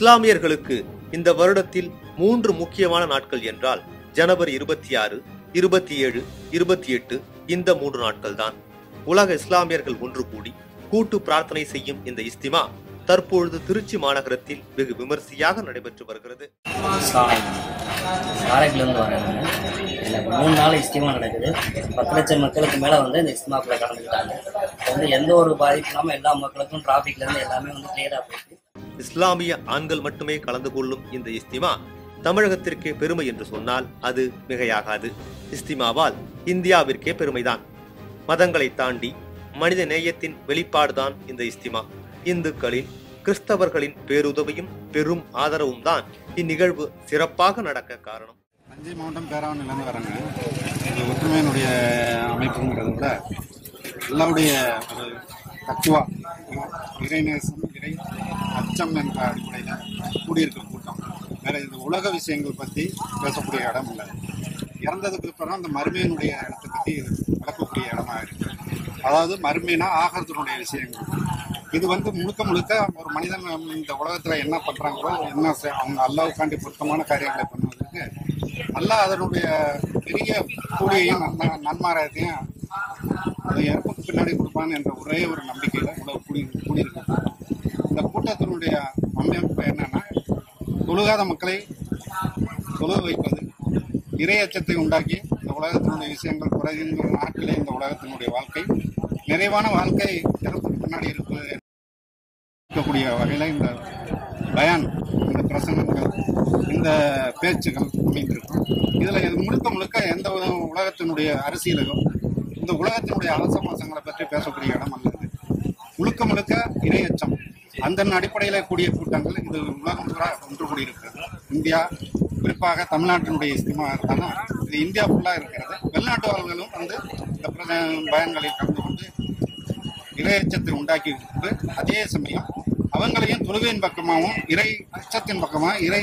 இஸ்லாமியர்களுக்கு இந்த வருடத்தில் மூன்று முக்கியமான நாட்கள் என்றால் ஜனவரி இருபத்தி ஆறு இருபத்தி ஏழு இருபத்தி எட்டு இந்த மூன்று நாட்கள் தான் உலக இஸ்லாமியர்கள் ஒன்று கூடி கூட்டு பிரார்த்தனை செய்யும் இந்த இஸ்திமா தற்பொழுது திருச்சி மாநகரத்தில் வெகு விமர்சையாக நடைபெற்று வருகிறது இஸ்லாம் காரைக்குடிலேருந்து வரேன் நான் எனக்கு மூணு நாள் இஸ்திமா நடக்குது பத்து லட்சம் மக்களுக்கு மேலே வந்து இந்த இஸ்திமாக்குள்ள கலந்துக்கிட்டாங்க வந்து எந்த ஒரு பாதிப்பு இல்லாமல் எல்லா மக்களுக்கும் டிராஃபிக்லேருந்து எல்லாமே வந்து கிளியராக போயிட்டு இஸ்லாமிய ஆண்கள் மட்டுமே கலந்து கொள்ளும் இந்த இஸ்திமா தமிழகத்திற்கே பெருமை என்று சொன்னால் அது மிகையாகாது இஸ்திமாவால் இந்தியாவிற்கே பெருமைதான் மதங்களை தாண்டி மனித நேயத்தின் வெளிப்பாடுதான் இந்த இஸ்திமா இந்துக்களின் கிறிஸ்தவர்களின் பேருதவியும் பெரும் ஆதரவும் தான் இந்நிகழ்வு சிறப்பாக நடக்க காரணம் தஞ்சை மாவட்டம் பேராவணிலேருந்து வரேங்க இது ஒற்றுமையினுடைய அமைப்புங்கிறத விட எல்லாருடைய ஒரு தத்துவா இறைநேசம் இறை அச்சம் என்ற அடிப்படையில் கூடியிருக்கிற கூட்டம் வேற இந்த உலக விஷயங்கள் பற்றி பேசக்கூடிய இடம் இல்லை இறந்ததுக்கு அப்புறம் அந்த மறுமையினுடைய இடத்தை பற்றி விளக்கக்கூடிய இடமா இருக்கு அதாவது மறுமைனா ஆகிறதுனுடைய விஷயங்கள் இது வந்து முழுக்க முழுக்க ஒரு மனிதன் இந்த உலகத்துல என்ன பண்றாங்களோ என்ன செய்- அவங்க அல்லாவுக்காண்டி பொருத்தமான காரியங்களை பண்ணுவதற்கு அல்லாஹ் அதனுடைய பெரிய கூலியையும் நன்ம நன்மாராயத்தையும் அதை இறப்புக்கு பின்னாடி கொடுப்பான் என்ற ஒரே ஒரு நம்பிக்கையில உலக கூடி கூடியிருக்கு இந்த கூட்டத்தினுடைய அமைப்பு என்னன்னா தொழுகாத மக்களை தொழுக வைப்பது இறை அச்சத்தை உண்டாக்கி இந்த உலகத்தினுடைய விஷயங்கள் குறைகின்ற நாட்களே இந்த உலகத்தினுடைய வாழ்க்கை நிறைவான வாழ்க்கை இறப்புக்கு பின்னாடி இருப்பது இருக்கக்கூடிய வகையில் இந்த பயான் இந்த பிரசங்கங்கள் இந்த பேச்சுகள் அமைந்திருக்கும் இதில் இது முழுக்க முழுக்க எந்த ஒரு உலகத்தினுடைய அரசியலையும் இந்த உலகத்தினுடைய அவசமாசங்களை பற்றி பேசக்கூடிய இடம் அல்லது முழுக்க முழுக்க இரையச்சம் அந்த அடிப்படையில் கூடிய கூட்டங்கள் இது உலகம் பூரா ஒன்று கூடியிருக்கிறது இந்தியா குறிப்பாக தமிழ்நாட்டினுடைய இஸ்திமா இருந்தாலும் இது இந்தியா ஃபுல்லாக இருக்கிறது வெளிநாட்டு வாழ்களும் வந்து இந்த பிரத- பயன்களில் கலந்து கொண்டு இறையச்சத்தை உண்டாக்கி கொடுத்து அதே சமயம் அவங்களையும் தொழுகையின் பக்கமாகவும் இறை அச்சத்தின் பக்கமாக இறை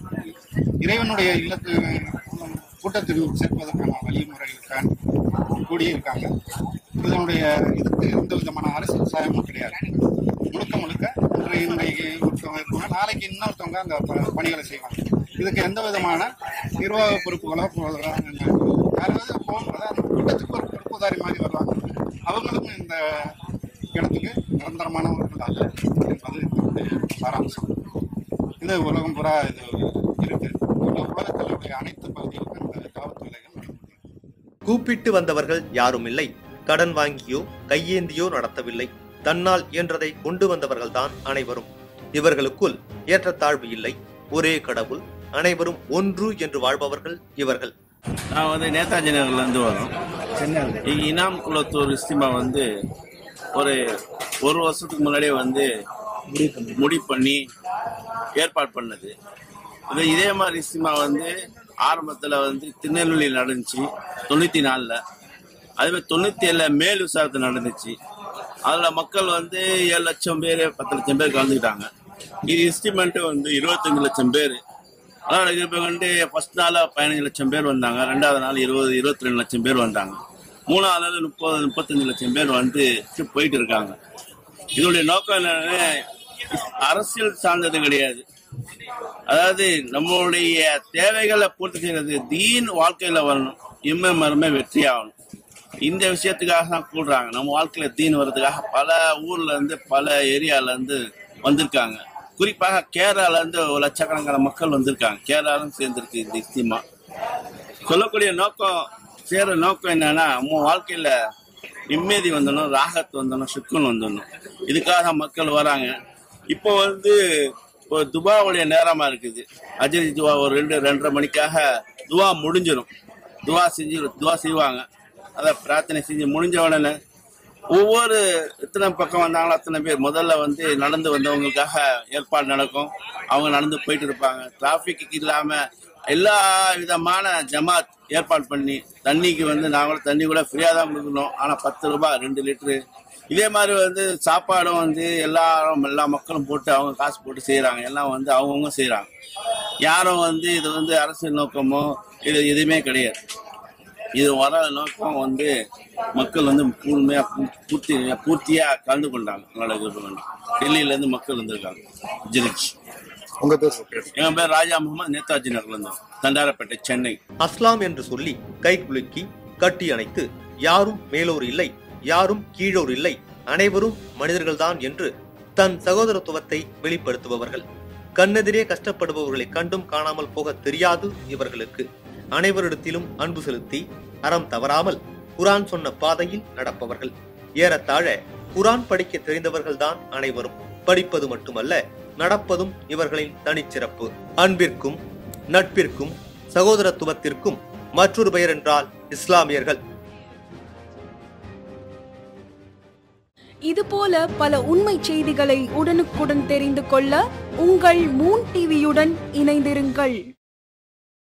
இறைவனுடைய இல்லத்து கூட்டத்தில் சேர்ப்பதற்கான வழிமுறைகளுக்கான கூடியிருக்காங்க இதனுடைய இதுக்கு எந்த விதமான அரசியல் சாயமும் கிடையாது முழுக்க முழுக்க இன்றைய இன்றைக்கு ஒருத்தவங்க இருப்பாங்க நாளைக்கு இன்னொருத்தவங்க அந்த ப- பணிகளை செய்வாங்க இதுக்கு எந்த விதமான நிர்வாக பொறுப்புகளோ போகிறதா யாராவது போகிறதா அந்த கூட்டத்துக்கு ஒரு பொறுப்புதாரி மாதிரி வருவாங்க அவங்களுக்கும் இந்த இடத்துக்கு நிரந்தரமானவர்கள் அல்ல என்பது இதனுடைய சாராம்சம் இது உலகம் பூரா இது இருக்கு உல- உலகத்தில் உள்ள அனைத்து பகுதிகளுக்கும் இந்த காவத்து வேலைகள் நடக்குது கூப்பிட்டு வந்தவர்கள் யாரும் இல்லை கடன் வாங்கியோ கையேந்தியோ நடத்தவில்லை தன்னால் இயன்றதை கொண்டு வந்தவர்கள்தான் அனைவரும் இவர்களுக்குள் ஏற்றத்தாழ்வு இல்லை ஒரே கடவுள் அனைவரும் ஒன்று என்று வாழ்பவர்கள் இவர்கள் நான் வந்து நேதாஜி நகர்லேருந்து வரோம் இங்கே இனாம் குளத்தூர் இஸ்திமா வந்து ஒரு ஒரு வருஷத்துக்கு முன்னாடியே வந்து முடிவு பண்ணி ஏற்பாடு பண்ணது இது இதே மாதிரி இஸ்திமா வந்து ஆரம்பத்தில் வந்து திருநெல்வேலியில் நடந்துச்சு தொண்ணூற்றி நாலில் அதே மாதிரி தொண்ணூற்றி ஏழில் மேல் விசாரத்து நடந்துச்சு அதில் மக்கள் வந்து ஏழு லட்சம் பேர் பத்து லட்சம் பேர் கலந்துக்கிட்டாங்க இது இஸ்டிமெண்ட்டு வந்து இருபத்தஞ்சு லட்சம் பேர் அதான் இப்போ வந்து ஃபர்ஸ்ட் நாள் பதினஞ்சு லட்சம் பேர் வந்தாங்க ரெண்டாவது நாள் இருபது இருபத்தி ரெண்டு லட்சம் பேர் வந்தாங்க மூணாவது நாள் முப்பது முப்பத்தஞ்சு லட்சம் பேர் வந்து போயிட்டு இருக்காங்க இதனுடைய நோக்கம் என்னன்னா அரசியல் சார்ந்தது கிடையாது அதாவது நம்மளுடைய தேவைகளை பூர்த்தி செய்யறது தீன் வாழ்க்கையில வரணும் இம்மை மருமை வெற்றி ஆகணும் இந்த விஷயத்துக்காக தான் கூடுறாங்க நம்ம வாழ்க்கையில தீன் வர்றதுக்காக பல ஊர்ல இருந்து பல ஏரியால இருந்து வந்திருக்காங்க குறிப்பாக கேரளால இருந்து ஒரு லட்சக்கணக்கான மக்கள் வந்திருக்காங்க கேரளாலும் சேர்ந்திருக்கு இந்த இஸ்திமா சொல்லக்கூடிய நோக்கம் சேர நோக்கம் என்னன்னா நம்ம வாழ்க்கையில நிம்மதி வந்துடணும் ராகத் வந்துடணும் சுக்குன் வந்துடணும் இதுக்காக தான் மக்கள் வராங்க இப்போ வந்து ஒரு துபாவுடைய நேரமா இருக்குது அஜரி துவா ஒரு ரெண்டு ரெண்டரை மணிக்காக துவா முடிஞ்சிடும் துவா செஞ்சு துவா செய்வாங்க அதை பிரார்த்தனை செஞ்சு முடிஞ்ச உடனே ஒவ்வொரு எத்தனை பக்கம் வந்தாங்களோ அத்தனை பேர் முதல்ல வந்து நடந்து வந்தவங்களுக்காக ஏற்பாடு நடக்கும் அவங்க நடந்து போயிட்டு இருப்பாங்க டிராஃபிக் இல்லாம எல்லா விதமான ஜமாத் ஏற்பாடு பண்ணி தண்ணிக்கு வந்து நாங்களும் தண்ணி கூட ஃப்ரீயாக தான் கொடுக்கணும் ஆனால் பத்து ரூபாய் ரெண்டு லிட்டரு இதே மாதிரி வந்து சாப்பாடும் வந்து எல்லாரும் எல்லா மக்களும் போட்டு அவங்க காசு போட்டு செய்கிறாங்க எல்லாம் வந்து அவங்கவுங்க செய்கிறாங்க யாரும் வந்து இது வந்து அரசியல் நோக்கமோ இது எதுவுமே கிடையாது இது வர நோக்கம் வந்து மக்கள் வந்து முழுமையா பூ- பூர்த்தி பூர்த்தியா கலந்து கொண்டாங்க நல்ல இது பண்ணி. டெல்லியில இருந்து மக்கள் வந்திருக்காங்க ஜிரிச் உங்க பேர் சார் என் பேர் ராஜா முகமது நேதாஜி நகர்ல இருந்தோம் தண்டாரப்பேட்டை சென்னை அஸ்லாம் என்று சொல்லி கை குலுக்கி கட்டி அணைத்து யாரும் மேலோர் இல்லை யாரும் கீழோர் இல்லை அனைவரும் மனிதர்கள்தான் என்று தன் சகோதரத்துவத்தை வெளிப்படுத்துபவர்கள் கண்ணெதிரே கஷ்டப்படுபவர்களை கண்டும் காணாமல் போக தெரியாது இவர்களுக்கு அனைவரிடத்திலும் அன்பு செலுத்தி அறம் தவறாமல் குரான் சொன்ன பாதையில் நடப்பவர்கள் ஏறத்தாழ குரான் படிக்க தெரிந்தவர்கள்தான் அனைவரும் படிப்பது மட்டுமல்ல நடப்பதும் இவர்களின் தனிச்சிறப்பு அன்பிற்கும் நட்பிற்கும் சகோதரத்துவத்திற்கும் மற்றொரு பெயர் என்றால் இஸ்லாமியர்கள் இதுபோல பல உண்மை செய்திகளை உடனுக்குடன் தெரிந்து கொள்ள உங்கள் மூன் டிவியுடன் இணைந்திருங்கள்